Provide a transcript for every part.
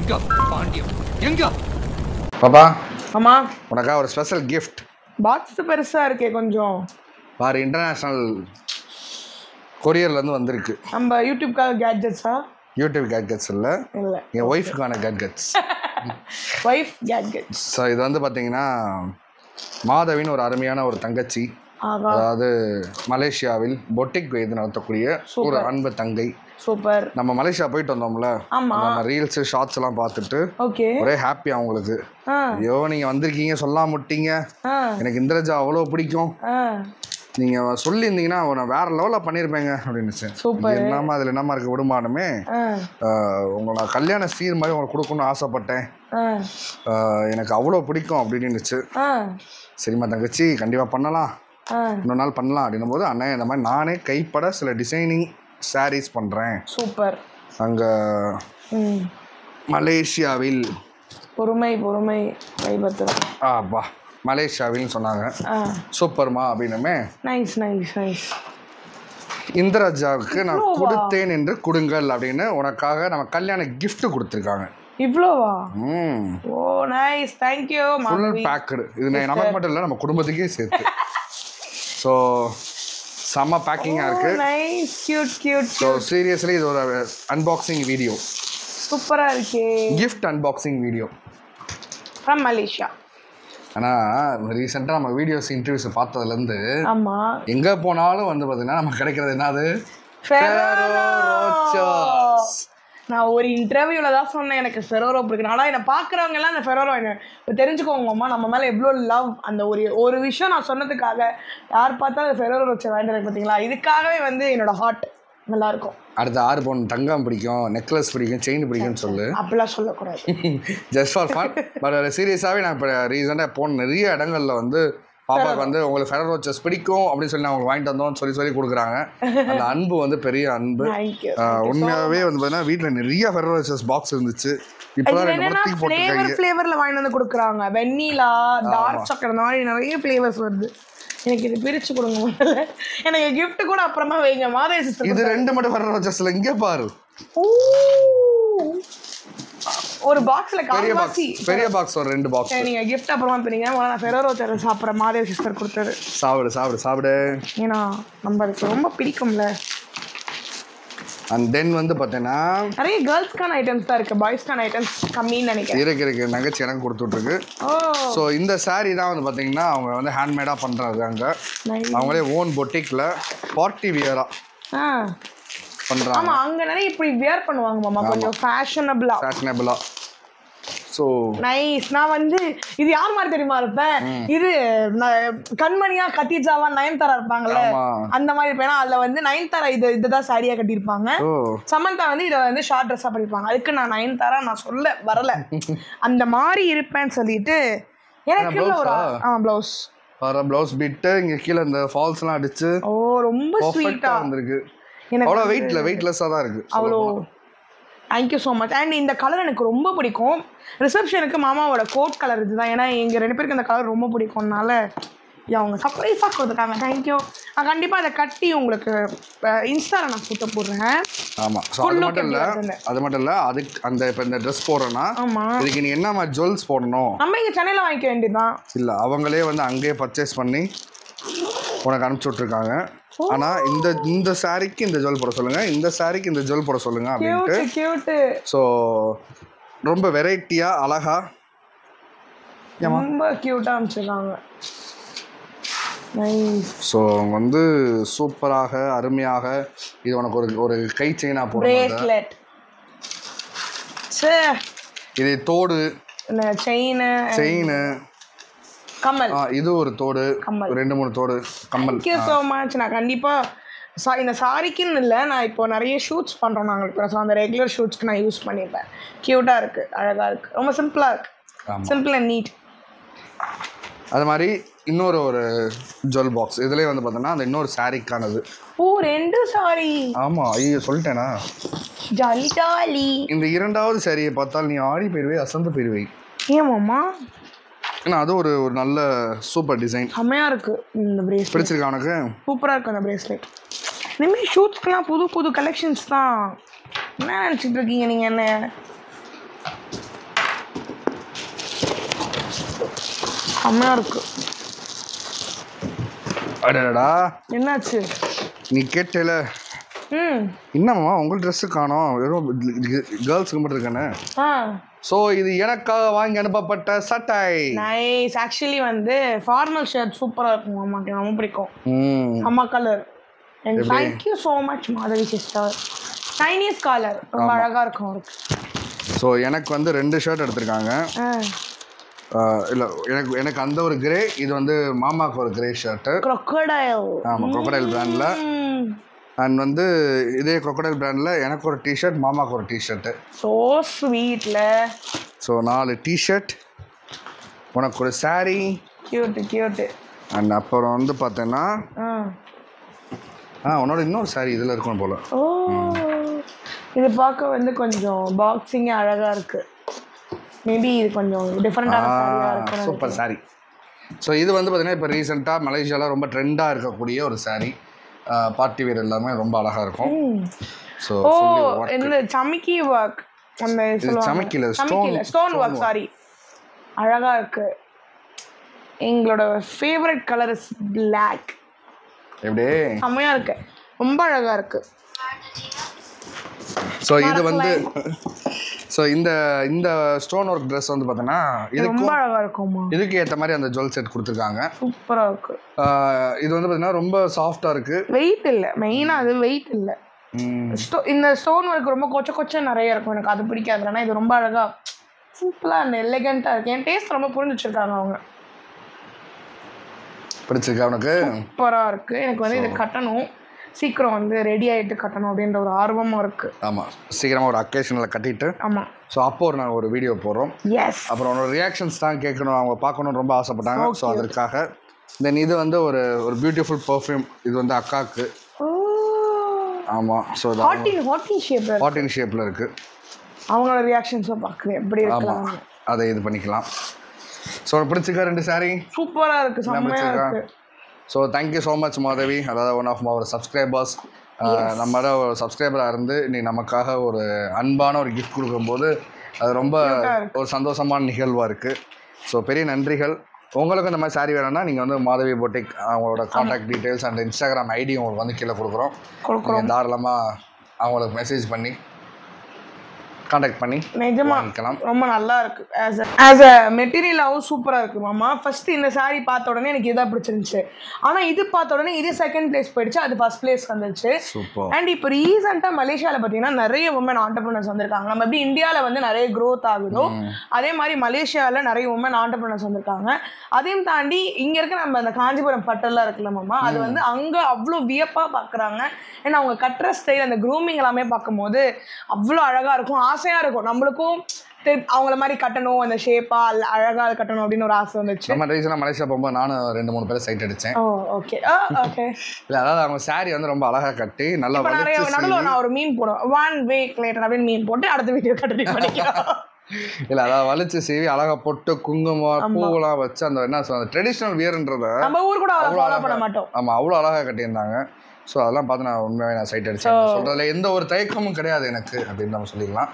எங்க பாண்டியம் எங்க பாப்பா ஆமா உனக்காக ஒரு ஸ்பெஷல் கிஃப்ட் பாக்ஸ் பெருசா இருக்கே கொஞ்சம் பாரு இன்டர்நேஷ்னல் கொரியர்லேருந்து வந்திருக்கு நம்ம யூடியூப்காக கேட்ஜெட்ஸா யூடியூப் கேட்கட்ஸ் இல்லை இல்ல என் ஒய்ஃபுக்கான கேட்கட்ஸ் ஒய்ஃப் கேட்ஜெட்ஸ் ஸோ இது வந்து பார்த்தீங்கன்னா மாதவின் ஒரு அருமையான ஒரு தங்கச்சி ஆகா அதாவது மலேசியாவில் பொட்டிக் இது நடத்தக்கூடிய ஒரு அன்பு தங்கை சூப்பர் நம்ம மலேசியா போயிட்டு வந்தோம்ல ஆமா நம்ம ரீல்ஸு ஷார்ட்ஸ் எல்லாம் பார்த்துட்டு ஓகே ஒரே ஹாப்பி அவங்களுக்கு ஆ ஐயோ நீங்கள் வந்திருக்கீங்க சொல்லாம விட்டீங்க ஆ எனக்கு இந்திரஜா அவ்வளோ பிடிக்கும் ஆ நீங்கள் சொல்லியிருந்தீங்கன்னா நான் வேற லெவலில் பண்ணியிருப்பேங்க அப்படின்னு Super. என்னம்மா அதில் என்னம்மா இருக்க விடுமானமே ஆ உங்களை நான் கல்யாண சீர் மாதிரி உங்களுக்கு கொடுக்கணும்னு ஆசைப்பட்டேன் ஆ ஆஹ் எனக்கு அவ்வளோ பிடிக்கும் அப்படின்னு இருந்துச்சு ஆ சரிம்மா தங்கச்சி கண்டிப்பாக பண்ணலாம் ஆ இன்னொரு நாள் பண்ணலாம் அப்படின்னும் போது அண்ணன் இந்த மாதிரி நானே கைப்பட சில டிசைனிங் சாரீஸ் பண்ணுறேன் சூப்பர் அங்கே ம் மலேசியாவில் பொறுமை பொறுமை கைப்பற்றுறேன் ஆ பா மலேசியாவில்னு சொன்னாங்க ஆ சூப்பர்மா அப்படின்னுமே நைஸ் நைஸ் நைஸ் இந்திரஜாவுக்கு நான் கொடுத்தேன் என்று கொடுங்கள் அப்படின்னு உனக்காக நம்ம கல்யாண gift கொடுத்துருக்காங்க இவ்வளோவா ம் ஓ nice thank you full Madhavi packed இது நான் நமக்கு மட்டும் இல்லை நம்ம குடும்பத்துக்கே சேர்த்து ஸோ செம்ம பேக்கிங்காக இருக்குது nice cute cute so seriously இது ஒரு அன்பாக்சிங் வீடியோ சூப்பரா இருக்கே gift unboxing video from Malaysia ஆனால் ரீசெண்டாக நம்ம வீடியோஸ் இன்டர்வியூஸ் பார்த்ததுலேருந்து ஆமா எங்கே போனாலும் வந்து பார்த்தீங்கன்னா நமக்கு கிடைக்கிறது என்னது Ferrero Rochers. நான் ஒரு இன்டர்வியூல தான் சொன்னேன் எனக்கு ஃபெரோரோ பிடிக்கும் ஆனால் என்னை பார்க்குறவங்க எல்லாம் அந்த ஃபெரோரோ என்ன இப்போ தெரிஞ்சுக்கோங்க அம்மா நம்ம மேலே எவ்வளோ லவ் அந்த ஒரு ஒரு விஷயம் நான் சொன்னதுக்காக யார் பார்த்தா அந்த ஃபெரோரோ வச்சு வாங்கிட்டு பார்த்தீங்களா இதுக்காகவே வந்து என்னோட ஹார்ட் நல்லா இருக்கும் அடுத்த ஆறு பவுன் தங்கம் பிடிக்கும் நெக்லஸ் பிடிக்கும் செயின் பிடிக்கும்னு சொல்லு அப்படிலாம் சொல்லக்கூடாது ஜஸ்ட் ஃபார் ஃபன் பட் சீரியஸாகவே நான் இப்போ ரீசெண்டாக போன நிறைய இடங்கள்ல வந்து பாப்பாக்கு வந்து உங்களுக்கு ஃபெரர் ரோச்சஸ் பிடிக்கும் அப்படின்னு சொல்லி நான் உங்களுக்கு வாங்கிட்டு வந்தோம்னு சொல்லி சொல்லி கொடுக்குறாங்க அந்த அன்பு வந்து பெரிய அன்பு தேங்க்யூ ஆஹ் உண்மையாகவே வந்து பார்த்தீங்கன்னா வீட்டில் நிறைய ஃபெரர் ரோச்சஸ் பாக்ஸ் இருந்துச்சு இப்போ இது ரெண்டு என்னன்னா மரத்துக்கு ஃப்ளேவர் போட்டிருக்காங்க ஃப்ளேவர்ல வாங்கிட்டு வந்து கொடுக்குறாங்க வெண்ணிலா டார்க் சாக்லேட் அந்த மாதிரி நிறைய ஃப்ளேவர்ஸ் வருது எனக்கு இது பிரிச்சு கொடுங்க முதல்ல எனக்கு gift கூட அப்புறமா வைங்க மாதவி சிஸ்டர் இது ரெண்டு மட்டும் ஃபெரர் ரோச்சஸ்ல இங்கே பாரு ஒரு பாக்ஸ்ல பெரிய பாக்ஸ் கால்வாசி பெரிய பாக்ஸ் ஒரு ரெண்டு பாக்ஸ் சரி, நீங்க gift அப்புறமா பிரிங்க முதல்ல நான் ஃபெரோரோ சேர சாப்பிட்ற மாதவி சிஸ்டர் கொடுத்தது சாப்பிடு சாப்பிடு சாப்பிடு ஏன்னா நம்மளுக்கு ரொம்ப பிடிக்கும்ல அண்ட் தென் வந்து பார்த்தீங்கன்னா நிறைய கேர்ள்ஸ்க்கான ஐட்டம்ஸ் தான் இருக்கு பாய்ஸ்க்கான ஐட்டம்ஸ் கம்மின்னு நினைக்கிறேன் இருக்கு இருக்கு நகைச்சி எனக்கு கொடுத்துட்ருக்கு ஓ ஸோ இந்த saree தான் வந்து பார்த்தீங்கன்னா அவங்க வந்து ஹேண்ட்மேடாக பண்ணுறாங்க அங்கே nice. அவங்களே ஓன் பொட்டிக்கில் பார்ட்டி வியராக ஆ பண்ணுறாங்க ஆமா அங்க நிறைய இப்படி வியர் பண்ணுவாங்க மாமா கொஞ்சம் ஃபேஷனபிளா ஃபேஷனபிளாக ஸோ நைஸ் நான் வந்து இது யார் மாதிரி தெரியுமா இருப்பேன் இது நான் கண்மணியா கத்திஜாவா நயன்தாரா இருப்பாங்கல்ல ஆமா. அந்த மாதிரி இருப்பேன் ஏன்னா அதுல வந்து நயன்தாரா இது இதுதான் சாரியா கட்டியிருப்பாங்க ஓ சமந்தா வந்து இதை வந்து ஷார்ட் ட்ரெஸ்ஸாக பண்ணியிருப்பாங்க அதுக்கு நான் நயன்தாரா நான் சொல்ல வரல அந்த மாதிரி இருப்பேன்னு சொல்லிட்டு எனக்கு இல்ல ஒரு blouse-ஆ? ஆ ப்ளவுஸ் வர ப்ளவுஸ் பிட்டு இங்கே கீழே இந்த ஃபால்ஸ்லாம் அடிச்சு ஓ ரொம்ப ஸ்வீட்டா பர்ஃபெக்டாக வந்திருக்கு எனக்கு அவ்வளோ வெயிட்ல வெயிட்லெஸ்ஸாக தான் இருக்குது அவ்வளோ தேங்க்யூ ஸோ மச் அண்ட் இந்த கலர் எனக்கு ரொம்ப பிடிக்கும் ரிசப்ஷனுக்கு மாமாவோட கோட் கலர் இதுதான் ஏன்னா எங்கள் ரெண்டு பேருக்கு இந்த கலர் ரொம்ப பிடிக்கும்னால யா, அவங்க சர்ப்ரைஸாக கொடுத்துருக்காங்க தேங்க்யூ நான் கண்டிப்பாக அதை கட்டி உங்களுக்கு இன்ஸ்டாவில் நான் ஃபோட்டோ போடுறேன் ஆமாம் ஸோ Full அது look மட்டும் இல்லை எப்படி வருதுன்னு. அது மட்டும் இல்லை அதுக்கு அந்த இப்போ இந்த ட்ரெஸ் போடுறோன்னா ஆமாம் இதுக்கு நீ என்ன மாதிரி ஜுவல்ஸ் போடணும் நம்ம இங்கே சென்னையில் வாங்கிக்க வேண்டியதுதான் இல்லை அவங்களே வந்து அங்கேயே பர்ச்சேஸ் பண்ணி உனக்கு அனுப்பிச்சி விட்ருக்காங்க ஆனால் இந்த இந்த சாரிக்கு இந்த ஜுவல் போட சொல்லுங்கள் இந்த சாரிக்கு இந்த ஜுவல் போட சொல்லுங்கள் அப்படின்ட்டு கியூட்டு கியூட்டு ஸோ ரொம்ப வெரைட்டியாக அழகா ரொம்ப க்யூட்டாக அமைச்சிருக்காங்க நைஸ் ஸோ வந்து சூப்பராக அருமையாக இது உனக்கு ஒரு ஒரு கை செயினாக போடுறாங்க பிரேஸ்லெட் சே இது தோடு இந்த செயின் செயின் கம்மல் இது ஒரு தோடு கம்மல். ரெண்டு மூணு தோடு கம்மல் தேங்க்யூ ஸோ மச் நான் கண்டிப்பாக சா இந்த சாரிக்குன்னு இல்லை நான் இப்போ நிறைய ஷூட்ஸ் பண்ணுறோம் நாங்கள் இப்போ ஸோ அந்த ரெகுலர் ஷூட்ஸ்க்கு நான் யூஸ் பண்ணிப்பேன் க்யூட்டாக இருக்குது அழகாக இருக்குது ரொம்ப சிம்பிளாக இருக்குது ஆமாம் சிம்பிள் அண்ட் நீட் அது மாதிரி இன்னொரு ஒரு ஜுவல் பாக்ஸ் இதுலேயே வந்து பார்த்தோன்னா அந்த இன்னொரு சாரிக்கானது ஓ ரெண்டு சாரி ஆமாம் ஐயோ சொல்லிட்டேனா ஜாலி ஜாலி இந்த இரண்டாவது சாரியை பார்த்தால் நீ ஆடி போயிடுவே அசந்து போயிடுவை ஏமாம்மா ஏன்னா அது ஒரு ஒரு நல்ல சூப்பர் டிசைன் செம்மையாக இருக்குது இந்த பிரேஸ்லெட் பிடிச்சிருக்கா உனக்கு சூப்பராக இருக்கும் அந்த பிரேஸ்லெட் இனிமேல் ஷூட்ஸ்க்கெலாம் புது புது கலெக்ஷன்ஸ் தான் என்ன நினச்சிட்டு இருக்கீங்க நீங்கள் என்ன செம்மையா இருக்கு அடடா என்னாச்சு நீ கேட்டல ம் என்னம்மா உங்கள் ட்ரெஸ்ஸு காணோம் வெறும் கேர்ள்ஸுக்கு மட்டும் இருக்கானே ஆ ஸோ இது எனக்காக வாங்கி அனுப்பப்பட்ட சட்டை நைஸ் ஆக்சுவலி வந்து ஃபார்மல் ஷர்ட் சூப்பராக இருக்கும் அம்மாக்கு ரொம்ப பிடிக்கும் ம் அம்மா colour and thank you so much Madhavi sister Chinese collar ரொம்ப அழகாக இருக்கும் அவருக்கு ஸோ எனக்கு வந்து ரெண்டு ஷர்ட் எடுத்திருக்காங்க ஆ இல்லை எனக்கு எனக்கு அந்த ஒரு கிரே இது வந்து மாமாக்கு ஒரு கிரே ஷர்ட்டு crocodile ஆமாம் crocodile பிராண்டில் ம் அண்ட் வந்து இதே crocodile பிராண்டில் எனக்கு ஒரு டிஷர்ட் மாமாக்கு ஒரு டிஷர்ட்டு ஸோ ஸ்வீட்ல ஸோ நாலு டிஷர்ட் உனக்கு ஒரு saree கியூட்டு கியூட்டு அண்ட் அப்புறம் வந்து பார்த்தேன்னா ஆ ஆ உன்னோட இன்னொரு saree இதில் இருக்கணும் போல் ஓ இது பார்க்க வந்து கொஞ்சம் பாக்ஸிங்கே அழகாக இருக்கு மேபி இது கொஞ்சம் டிஃப்ரெண்டான சாரியாக இருக்கும் சூப்பர் saree ஸோ இது வந்து பார்த்தீங்கன்னா இப்போ ரீசெண்டாக மலேசியாவில் ரொம்ப ட்ரெண்டாக இருக்கக்கூடிய ஒரு saree பார்ட்டி வேர் எல்லாமே ரொம்ப அழகாக இருக்கும் ஸோ ஓ இந்த சமிக்கி ஒர்க் அந்த சொல்லுவாங்க சமிக்கில, சமிக்கில stone- stone stone work sari அழகா இருக்கு எங்களோட ஃபேவரட் கலர் இஸ் பிளாக் எப்படி செம்மையா இருக்கு ரொம்ப அழகா இருக்கு ஸோ இது வந்து ஸோ இந்த இந்த ஸ்டோன் ஒர்க் ட்ரெஸ் வந்து பார்த்தீங்கன்னா ரொம்ப இதுக்கும் அழகா இருக்கும்மா இதுக்கு ஏற்ற மாதிரி அந்த ஜுவல் செட் கொடுத்துருக்காங்க சூப்பரா இருக்கு ஆஹ் இது வந்து பார்த்தீங்கன்னா ரொம்ப சாஃப்டாக இருக்குது வெயிட் இல்லை மெயினா அது வெயிட் இல்லை ஸ்டோ இந்த ஸ்டோன் ஒர்க் ரொம்ப கொச்ச கொச்ச நிறைய இருக்கும் எனக்கு அது பிடிக்காது ஆனால் இது ரொம்ப அழகா சிம்பிளா அண்ட் எலிகெண்ட்டாக இருக்கு என் டேஸ்ட் ரொம்ப புரிஞ்சு வச்சிருக்காங்க அவங்க பிடிச்சிருக்கா உனக்கு சூப்பராக இருக்குது எனக்கு வந்து இது கட்டணும் சீக்கிரம் வந்து ரெடி ஆகிட்டு கட்டணும் அப்படின்ற ஒரு ஆர்வமும் இருக்குது ஆமாம் சீக்கிரமாக ஒரு அக்கேஷனில் கட்டிட்டு ஆமாம் ஸோ அப்போ ஒரு நாங்கள் ஒரு வீடியோ போடுறோம் எஸ் அப்புறம் உன்னோட ரியாக்ஷன்ஸ் தான் கேட்கணும் அவங்க பார்க்கணும்னு ரொம்ப ஆசைப்பட்டாங்க ஸோ அதற்காக தென் இது வந்து ஒரு ஒரு பியூட்டிஃபுல் பர்ஃப்யூம் இது வந்து அக்காவுக்கு ஆமாம் ஸோ இது ஹாட்டின் ஹாட்டின் ஷேப் ஹாட்டின் ஷேப்பில் இருக்குது அவங்களோட ரியாக்ஷன்ஸும் பார்க்குறேன் எப்படி இருக்கலாம் ஆமாம் அதை இது பண்ணிக்கலாம் ஸோ பிடிச்சிருக்கா ரெண்டு saree சூப்பராக இருக்குது செம்மையாக பிடிச்சிருக்கா இருக்குது so thank you so much Madhavi அதாவது ஒன் ஆஃப் அவர் சப்ஸ்கிரைபர்ஸ் நம்மளோட ஒரு சப்ஸ்கிரைபராக இருந்து நீ நமக்காக ஒரு அன்பான ஒரு கிஃப்ட் கொடுக்கும்போது அது ரொம்ப ஒரு சந்தோஷமான நிகழ்வாக இருக்குது ஸோ பெரிய நன்றிகள் உங்களுக்கும் இந்த மாதிரி saree வேணும்னா நீங்கள் வந்து மாதவி பொட்டிக் அவங்களோட contact details and Instagram ID உங்களுக்கு வந்து கீழே கொடுக்குறோம் கொடுக்குறோம் நீங்கள் தாராளமாக அவங்களுக்கு மெசேஜ் பண்ணி காண்டாக்ட் பண்ணி நிஜமா வாங்கிக்கலாம் ரொம்ப நல்லா இருக்கு ஆஸ் ஆஸ் அ மெட்டீரியலாகவும் சூப்பராக இருக்கு மாமா ஃபர்ஸ்ட் இந்த saree பார்த்த உடனே எனக்கு இதாக பிடிச்சிருந்துச்சு ஆனால் இது பார்த்த உடனே இது செகண்ட் பிளேஸ் போயிடுச்சு அது ஃபர்ஸ்ட் பிளேஸ் வந்துச்சு சூப்பர் அண்ட் இப்போ ரீசெண்டாக மலேசியாவில் பார்த்தீங்கன்னா நிறைய உமன் ஆண்டர்பிரினர்ஸ் வந்திருக்காங்க நம்ம எப்படி இந்தியாவில் வந்து நிறைய growth ஆகுதோ அதே மாதிரி மலேசியாவில் நிறைய உமன் ஆண்டர்பிரினர்ஸ் வந்திருக்காங்க அதையும் தாண்டி இங்கே இருக்க நம்ம அந்த காஞ்சிபுரம் பட்டெல்லாம் இருக்குல்ல மாமா அது வந்து அங்கே அவ்வளோ வியப்பாக பார்க்குறாங்க ஏன்னா அவங்க கட்டுற ஸ்டைல் அந்த க்ரூமிங் எல்லாமே பார்க்கும்போது அவ்வளோ அழகாக இருக்கும் ஆசையாக இருக்கும் நம்மளுக்கும் திருப்பி அவங்கள மாதிரி கட்டணும் அந்த ஷேப்பாக அழகாக கட்டணும் அப்படின்னு ஒரு ஆசை வந்துச்சு நம்ம ரீசனாக மலேசியா போகும்போது நானும் ரெண்டு மூணு பேரை சைட் அடித்தேன் ஓ ஓகே ஓகே இல்லை அதாவது அவங்க saree வந்து ரொம்ப அழகாக கட்டி நல்லா இப்போ நிறைய வலிச்சு நடுவில் நான் ஒரு மீன் போடுவேன் ஒன் வீக் லேட்டர் அப்படின்னு மீன் போட்டு அடுத்த வீடியோ கண்டினியூ பண்ணிக்கலாம் இல்ல அதாவது வலிச்சு சீவி அழகா பொட்டு குங்குமம் பூவெல்லாம் வச்சு அந்த என்ன சொல்றது ட்ரெடிஷ்னல் வியர்ன்றத நம்ம ஊர் கூட அவ்வளோ அவ்வளோ ஃபாலோ பண்ண அழகா மாட்டோம் ஆமா அவ்வளோ அழகா கட்டியிருந்தாங்க ஸோ அதெல்லாம் பார்த்து நான் உண்மையாகவே நான் சைட் அடிச்சேன் சொல்றதுல எந்த ஒரு தயக்கமும் கிடையாது எனக்கு அப்படின்னு நம்ம சொல்லிக்கலாம்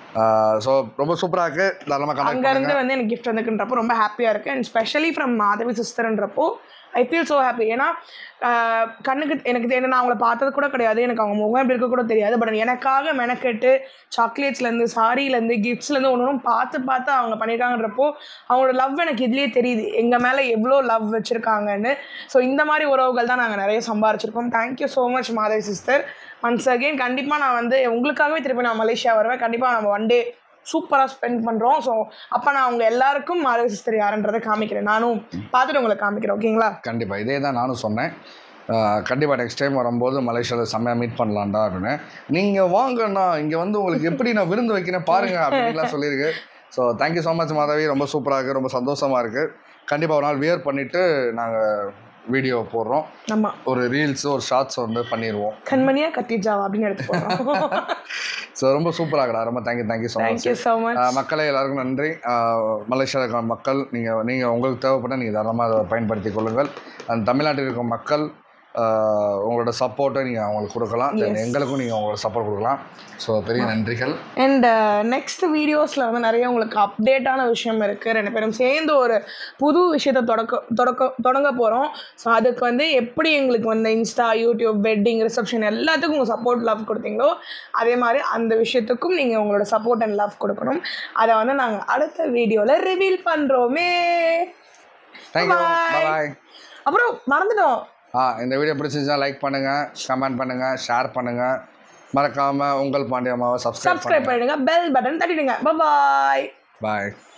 ஸோ ரொம்ப சூப்பராக இருக்கு தாராளமாக அங்க கனெக்ட் இருந்து வந்து எனக்கு கிஃப்ட் வந்துக்குன்றப்போ ரொம்ப ஹாப்பியா இருக்கு அண்ட் ஸ்பெஷலி ஃப்ரம் மாதவி சிஸ்டர்ன்றப்போ ஐ ஃபீல் ஸோ ஹாப்பி ஏன்னா ஆஹ், கண்ணுக்கு எனக்கு தெரியல நான் அவங்கள பார்த்தது கூட கிடையாது எனக்கு அவங்க முகம் எப்படி இருக்க கூட தெரியாது பட் எனக்காக மெனக்கெட்டு சாக்லேட்ஸ்லேருந்து சாரிலேருந்து கிஃப்ட்ஸ்லேருந்து ஒன்று ஒன்றும் பார்த்து பார்த்து அவங்க பண்ணியிருக்காங்கன்றப்போ அவங்களோட லவ் எனக்கு இதுலேயே தெரியுது எங்கள் மேலே எவ்வளோ லவ் வச்சுருக்காங்கன்னு ஸோ இந்த மாதிரி உறவுகள் தான் நாங்கள் நிறைய சம்பாரிச்சிருக்கோம் thank you so much Madhavi sister once again கண்டிப்பாக நான் வந்து உங்களுக்காகவே திருப்பி நான் மலேசியா வருவேன் கண்டிப்பாக நம்ம ஒன் டே சூப்பராக ஸ்பெண்ட் பண்ணுறோம் ஸோ அப்போ நான் அவங்க எல்லாருக்கும் மாதவி சிஸ்டர் யாருன்றதை காமிக்கிறேன் நானும் பார்த்துட்டு உங்களுக்கு காமிக்கிறேன் ஓகேங்களா கண்டிப்பாக இதே தான் நானும் சொன்னேன் கண்டிப்பாக நெக்ஸ்ட் டைம் வரும்போது மலேசியாவில் செம்மையாக மீட் பண்ணலாம்டா அப்படின்னு நீங்கள் வாங்கண்ணா இங்கே வந்து உங்களுக்கு எப்படி நான் விருந்து வைக்கிறேன் பாருங்க அப்படின்லாம் சொல்லியிருக்கு so thank you so much Madhavi ரொம்ப சூப்பராக இருக்குது ரொம்ப சந்தோஷமாக இருக்குது கண்டிப்பாக ஒரு நாள் வியர் பண்ணிவிட்டு நாங்கள் வீடியோ போடுறோம் நம்ம ஒரு ரீல்ஸ் ஒரு ஷார்ட்ஸ் வந்து பண்ணிடுவோம் கண்மணியா கத்திஜாவா அப்படின்னு எடுத்து போகிறோம் ஸோ ரொம்ப சூப்பராகடா ரொம்ப thank you thank you so much thank you so much மக்களே எல்லாருக்கும் நன்றி மலேசியாவில் இருக்கிற மக்கள் நீங்கள் நீங்கள் உங்களுக்கு தேவைப்பட்ட நீங்கள் தாராளமாக அதை பயன்படுத்தி கொள்ளுங்கள் அந்த தமிழ்நாட்டில் இருக்கிற மக்கள் ஆஹ் உங்களோட சப்போர்ட்டை நீங்கள் அவங்களுக்கு கொடுக்கலாம் தென் எங்களுக்கும் நீங்கள் உங்களோட சப்போர்ட் கொடுக்கலாம் ஸோ பெரிய நன்றிகள் அண்ட் நெக்ஸ்ட் வீடியோஸில் வந்து நிறைய உங்களுக்கு அப்டேட்டான விஷயம் இருக்குது ரெண்டு பேரும் சேர்ந்து ஒரு புது விஷயத்தை தொடக்க தொடக்க தொடங்க போகிறோம் ஸோ அதுக்கு வந்து எப்படி எங்களுக்கு வந்து இன்ஸ்டா யூடியூப் வெட்டிங் ரிசப்ஷன் எல்லாத்துக்கும் உங்கள் சப்போர்ட் லவ் கொடுத்தீங்களோ அதே மாதிரி அந்த விஷயத்துக்கும் நீங்கள் உங்களோட சப்போர்ட் அண்ட் லவ் கொடுக்கணும் அதை வந்து நாங்கள் அடுத்த வீடியோவில் ரிவீல் பண்ணுறோமே தேங்க்யூ Bye. பாய் அப்புறம் மறந்துட்டோம் ஆ இந்த வீடியோ பிடிச்சிருந்துச்சா லைக் பண்ணுங்கள் கமெண்ட் பண்ணுங்கள் ஷேர் பண்ணுங்கள் மறக்காமல் உங்கள் பாண்டியம்மாவை சப்ஸ்கிரைப் சப்ஸ்கிரைப் பண்ணிடுங்க பெல் பட்டன் தட்டிடுங்க பாய் பாய்